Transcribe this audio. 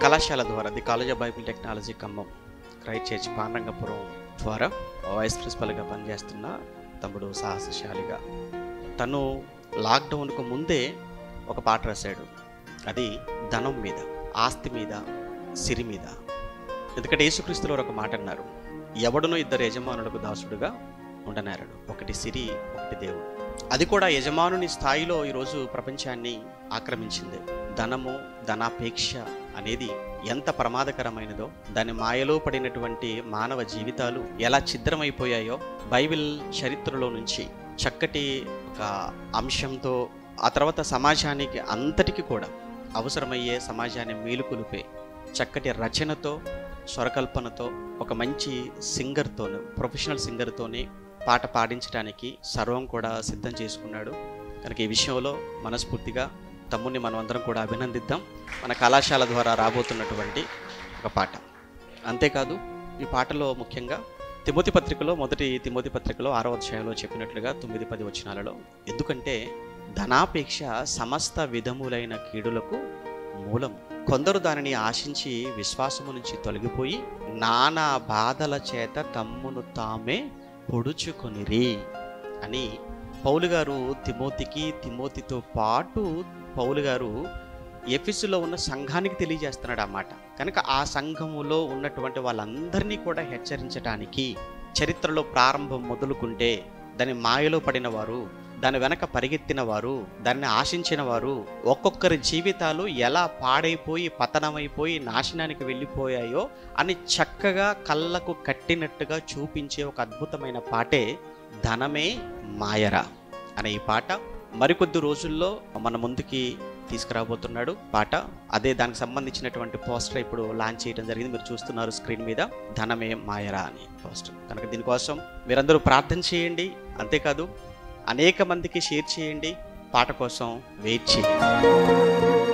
కళాశాల ద్వారా the college of Bible technology Khammam Christ church Pandrangapuram ద్వారా వైస్ ప్రిన్సిపల్గా పనిచేస్తున్న తమ్ముడు సాహసశాలిగా తను లాక్డౌన్కు ముందే ఒక పాట రాశాడు అది ధనం మీద ఆస్తి మీద సిరి మీద ఎందుకంటే యేసుక్రీస్తులో ఒక మాట అన్నారు ఎవడునో ఇద్దరు యజమానులకు దాసుడుగా ఉండనేరడు ఒకటి సిరి ఒకటి దేవుడు అది కూడా యజమానుని స్థాయిలో ఈరోజు ప్రపంచాన్ని ఆక్రమించింది ధనము ధనాపేక్ష అనేది ఎంత ప్రమాదకరమైనదో దాని మాయలో పడినటువంటి మానవ జీవితాలు ఎలా ఛిద్రమైపోయాయో బైబిల్ చరిత్రలో నుంచి చక్కటి ఒక అంశంతో ఆ తర్వాత సమాజానికి అంతటికి కూడా అవసరమయ్యే సమాజాన్ని మేలుకొలిపే చక్కటి రచనతో స్వరకల్పనతో ఒక మంచి సింగర్తోనే ప్రొఫెషనల్ సింగర్తోనే పాట పాడించడానికి సర్వం కూడా సిద్ధం చేసుకున్నాడు కనుక ఈ విషయంలో మనస్ఫూర్తిగా తమ్ముడిని మనం అందరం కూడా అభినందిద్దాం మన కళాశాల ద్వారా రాబోతున్నటువంటి ఒక పాట అంతేకాదు ఈ పాటలో ముఖ్యంగా తిమోతి పత్రికలో మొదటి తిమోతి పత్రికలో ఆరో అధ్యాయంలో చెప్పినట్లుగా తొమ్మిది పది వచనాలలో ఎందుకంటే ధనాపేక్ష సమస్త విధములైన కీడులకు మూలం కొందరు దానిని ఆశించి విశ్వాసము నుంచి తొలగిపోయి నానా బాధల చేత తమ్మును తామే పొడుచుకొనిరి అని పౌలు గారు తిమోతికి తిమోతితో పాటు పౌలు గారు ఎఫిస్సులో ఉన్న సంఘానికి తెలియజేస్తున్నాడు ఆ మాట కనుక ఆ సంఘములో ఉన్నటువంటి వాళ్ళందరినీ కూడా హెచ్చరించడానికి చరిత్రలో ప్రారంభం మొదలుకుంటే దాని మాయలో పడిన వారు దాని వెనక పరిగెత్తిన వారు దాన్ని ఆశించిన వారు ఒక్కొక్కరి జీవితాలు ఎలా పాడైపోయి పతనమైపోయి నాశనానికి వెళ్ళిపోయాయో అని చక్కగా కళ్ళకు కట్టినట్టుగా చూపించే ఒక అద్భుతమైన పాటే ధనమే మాయరా అనే ఈ పాట మరికొద్ది రోజుల్లో మన ముందుకి తీసుకురాబోతున్నాడు పాట అదే దానికి సంబంధించినటువంటి పోస్టర్ ఇప్పుడు లాంచ్ చేయడం జరిగింది మీరు చూస్తున్నారు స్క్రీన్ మీద ధనమే మాయరా అని పోస్టర్ కనుక దీనికోసం మీరందరూ ప్రార్థన చేయండి అంతేకాదు అనేక మందికి షేర్ చేయండి పాట కోసం వెయిట్ చేయండి